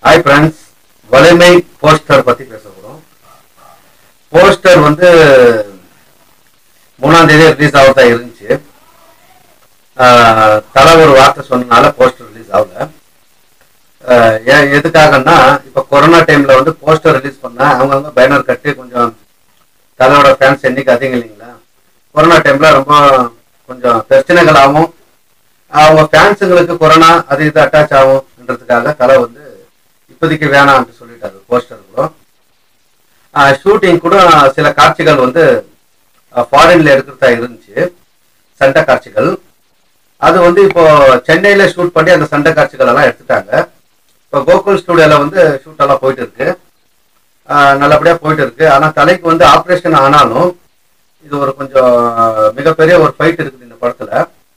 hi friends வலிமை poster பத்தி பேச போறோம் போஸ்டர் வந்து மூணாம் தேதி ரிலீஸ் ஆகிறதா இருந்துச்சு ஆஹ் தலை ஒரு வார்த்தை சொன்னனால போஸ்டர் ரிலீஸ் ஆகல ஆஹ் ஏன் எதுக்காகன்னா இப்போ கொரோனா டைம்ல வந்து போஸ்டர் ரிலீஸ் பண்ணா அவங்கவுங்க பேனர் கட்டி கொஞ்சம் தலையோட ஃபேன்ஸ் எண்ணிக்கை அதிகம் இல்லைங்களா கொரோனா டைம்ல ரொம்ப கொஞ்சம் பிரச்சனைகளாகவும் அவங்க ஃபேன்ஸுங்களுக்கு கொரோனா அது இது அட்டாச் ஆகும்ன்றதுக்காக தலை வந்து இப்போதைக்கு வேணாம்னு சொல்லிட்டாரு போஸ்டர்களும் ஷூட்டிங் கூட சில காட்சிகள் வந்து ஃபாரின்ல எடுக்கிறதா இருந்துச்சு சண்டை காட்சிகள் அது வந்து இப்போ சென்னையில ஷூட் பண்ணி அந்த சண்டை காட்சிகள் எல்லாம் எடுத்துட்டாங்க இப்போ கோகுல் ஸ்டுடியோல வந்து ஷூட் எல்லாம் போயிட்டு இருக்கு ஆஹ் நல்லபடியா போயிட்டு இருக்கு ஆனா தலைக்கு வந்து ஆப்ரேஷன் ஆனாலும் இது ஒரு கொஞ்சம் மிகப்பெரிய ஒரு ஃபைட் இருக்குது இந்த படத்துல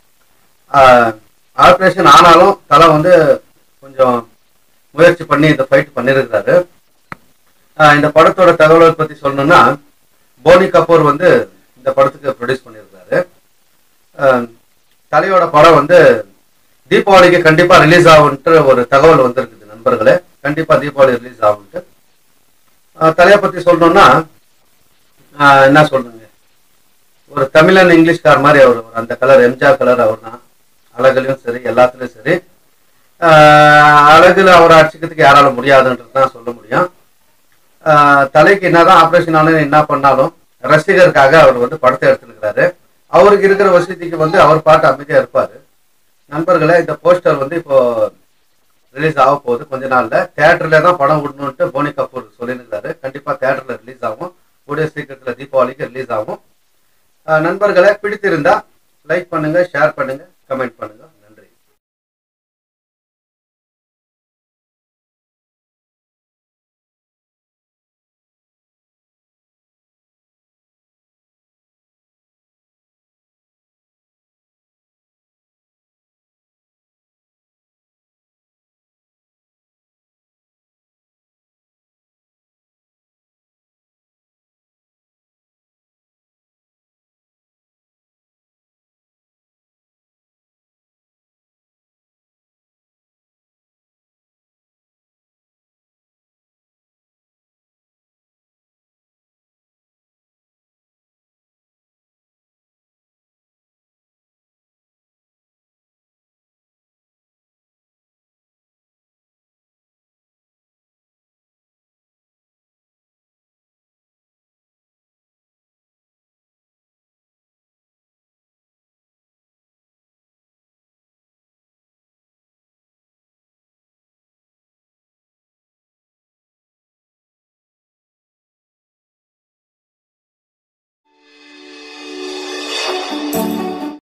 ஆப்ரேஷன் ஆனாலும் தலை வந்து கொஞ்சம் முயற்சி பண்ணி இந்த ஃபைட் பண்ணியிருக்கிறாரு ஆஹ் இந்த படத்தோட தகவல்கள் பத்தி சொல்லணும்னா போனி கபூர் வந்து இந்த படத்துக்கு ப்ரொடியூஸ் பண்ணியிருக்காரு ஆஹ் தலையோட படம் வந்து தீபாவளிக்கு கண்டிப்பா ரிலீஸ் ஆகும்ன்ற ஒரு தகவல் வந்திருக்குது நண்பர்களே கண்டிப்பா தீபாவளி ரிலீஸ் ஆகும்ட்டு ஆஹ் தலையை பத்தி சொல்லணும்னா ஆஹ் என்ன சொல்றீங்க ஒரு தமிழன் இங்கிலீஷ்கார் மாதிரி அவர் ஒரு அந்த கலர் எம்ஜிஆர் கலர் அவர் தான் அழகுலையும் சரி எல்லாத்துலயும் சரி ஆஹ் அழகுல அவரை அடிச்சுக்கிறதுக்கு யாரால முடியாதுன்றது தான் சொல்ல முடியும் ஆஹ் தலைக்கு என்னதான் ஆப்ரேஷன் ஆனாலும் என்ன பண்ணாலும் ரசிகருக்காக அவர் வந்து படத்தை எடுத்துருக்கிறாரு அவருக்கு இருக்கிற வசதிக்கு வந்து அவர் பாட்டு அமைதியா இருப்பாரு நண்பர்களே இந்த போஸ்டர் வந்து இப்போ ரிலீஸ் ஆக போகுது கொஞ்ச நாள்ல தேட்டர்ல தான் படம் விடணும்ட்டு போனி கபூர் சொல்லியிருக்கிறாரு கண்டிப்பா தேட்டர்ல ரிலீஸ் ஆகும் கூடிய சீக்கிரத்துல தீபாவளிக்கு ரிலீஸ் ஆகும் ஆஹ் நண்பர்களே பிடித்திருந்தா லைக் பண்ணுங்க ஷேர் பண்ணுங்க கமெண்ட் பண்ணுங்க